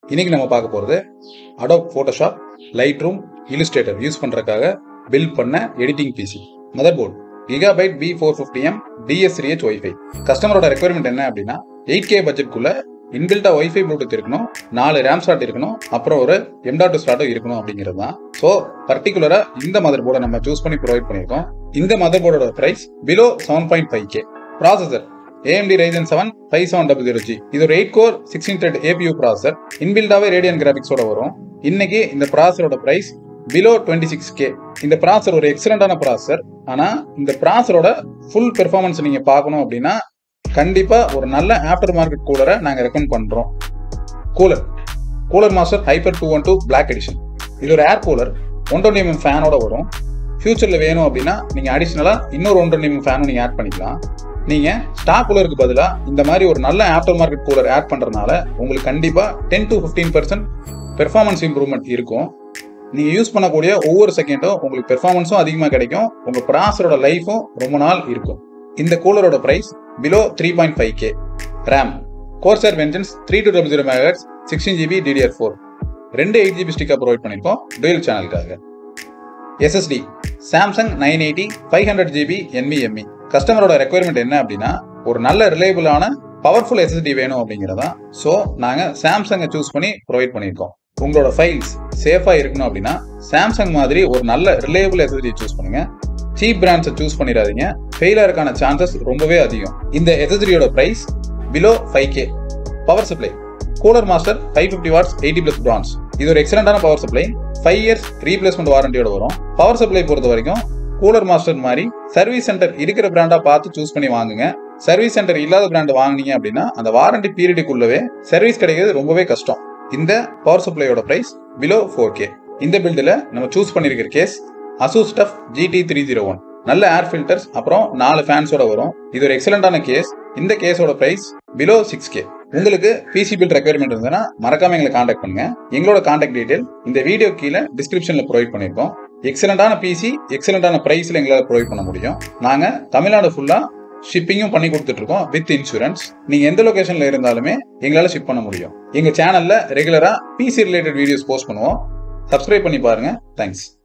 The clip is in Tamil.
இன்னைக்கு நம்ம பார்க்க போகிறது Adobe Photoshop Lightroom Illustrator use பண்ணுறதுக்காக பில்ட் பண்ண editing PC motherboard Gigabyte B four fifty M DS ரிஹெச் ஒய்ஃபை கஸ்டமரோட ரெக்குயர்மெண்ட் என்ன அப்படின்னா எயிட் கே பட்ஜெட்குள்ள இன்பில்டா ஒய்ஃபை ப்ளூடூத் இருக்கணும் நாலு ரேம் ஸ்லாட் இருக்கணும் அப்புறம் ஒரு எம் டாட் ஸ்லாட்டும் இருக்கணும் அப்படிங்கிறது தான் ஸோ பர்டிகுலரா இந்த மதர் போர்டை நம்ம சூஸ் பண்ணி ப்ரொவைட் பண்ணியிருக்கோம் இந்த மதர் போர்டோட price below seven point five K processor AMD Ryzen seven five seven double zero G இது ஒரு eight core sixteen thread APU processor இன்பில்டாவே ரேடியன் கிராபிக்ஸோட வரும் இன்னைக்கு இந்த ப்ராசரோட price below twenty six K இந்த ப்ராசர் ஒரு எக்ஸலண்டான ப்ராசர் ஆனா இந்த ப்ராசரோட ஃபுல் பெர்ஃபார்மன்ஸ் நீங்க பார்க்கணும் அப்படின்னா கண்டிப்பா ஒரு நல்ல ஆஃப்டர் மார்க்கெட் கூலரை நாங்க ரெக்கமெண்ட் பண்றோம் cooler cooler master hyper two one two black edition இது ஒரு air cooler one twenty MM ஃபேனோட வரும் ஃபியூச்சர்ல வேணும் அப்படின்னா நீங்க அடிஷனலா இன்னொரு ஒன் டுவெண்ட்டி எம்எம் ஃபேனும் நீங்க ஆட் பண்ணிக்கலாம் நீங்க ஸ்டாக் கூலருக்கு பதிலா இந்த மாதிரி ஒரு நல்ல ஆஃப்டர் மார்க்கெட் கூலர் ஆட் பண்றதுனால உங்களுக்கு கண்டிப்பா ten to fifteen percent performance improvement இருக்கும் நீங்க யூஸ் பண்ணக்கூடிய ஒவ்வொரு செகண்டும் உங்களுக்கு பெர்ஃபார்மன்ஸும் அதிகமாக கிடைக்கும் உங்க ப்ராசரோட லைஃபும் ரொம்ப நாள் இருக்கும் இந்த கூலரோட price below three point five K RAM Corsair Vengeance three two double zero megahertz sixteen GB DDR four ரெண்டு எயிட் ஜிபி ஸ்டிக்கா ப்ரொவைட் பண்ணியிருக்கோம் டுவெல் சேனலுக்காக SSD Samsung nine eighty five hundred GB NVMe கஸ்டமரோட ரெக்குயர்மெண்ட் என்ன அப்படின்னா ஒரு நல்ல ரிலேபிளான பவர்ஃபுல் எஸ்எஸ்டி வேணும் அப்படிங்கிறதா ஸோ நாங்கள் சாம்சங்கை சூஸ் பண்ணி ப்ரொவைட் பண்ணியிருக்கோம் உங்களோட ஃபைல்ஸ் சேஃபாக இருக்கணும் அப்படின்னா சாம்சங் மாதிரி ஒரு நல்ல ரிலேபிள் எஸ்எஸ்டி சூஸ் பண்ணுங்க சீப் பிராண்ட்ஸை சூஸ் பண்ணிடாதீங்க ஃபெயிலருக்கான சான்சஸ் ரொம்பவே அதிகம் இந்த எஸ்எஸ்டியோட price below five K power supply cooler master five fifty watts eighty plus bronze இது ஒரு எக்ஸலண்டான power supply five years replacement வாரண்டியோட வரும் பவர் சப்ளை பொறுத்த வரைக்கும் கூலர் மாஸ்டர் மாதிரி சர்வீஸ் சென்டர் இருக்கிற பிராண்டா பார்த்து சூஸ் பண்ணி வாங்குங்க சர்வீஸ் சென்டர் இல்லாத பிராண்ட் வாங்குனீங்க அப்படின்னா அந்த வாரண்டி பீரியடுக்குள்ளவே சர்வீஸ் கிடைக்கிறது ரொம்பவே கஷ்டம் இந்த பவர் சப்ளையோட பிரைஸ் பிலோ ஃபோர் கே இந்த பில்டில் நம்ம சூஸ் பண்ணியிருக்கிற case Asus TUF GT three zero one நல்ல ஏர் ஃபில்டர்ஸ் அப்புறம் நாலு ஃபேன்ஸோட வரும் இது ஒரு எக்ஸலண்டான கேஸ் இந்த கேஸோட பிரைஸ் பிலோ சிக்ஸ் கே உங்களுக்கு பிசி பில் ரெக்குயர்மெண்ட் இருந்ததுன்னா மறக்காம எங்களை காண்டாக்ட் பண்ணுங்க எங்களோட காண்டாக்ட் டீடைல் இந்த வீடியோ கீழே டிஸ்கிரிப்ஷன்ல ப்ரொவைட் பண்ணியிருக்கோம் எக்ஸலண்டான பிசி எக்ஸலண்டான பிரைஸ்ல எங்களால் ப்ரொவைட் பண்ண முடியும் நாங்க தமிழ்நாடு ஃபுல்லா ஷிப்பிங்கும் பண்ணி கொடுத்துட்டு இருக்கோம் வித் இன்சூரன்ஸ் நீங்க எந்த லொகேஷன்ல இருந்தாலுமே எங்களால ஷிப் பண்ண முடியும் எங்க சேனல்ல ரெகுலரா பிசி ரிலேட்டட் வீடியோஸ் போஸ்ட் பண்ணுவோம் சப்ஸ்கிரைப் பண்ணி பாருங்க தேங்க்ஸ்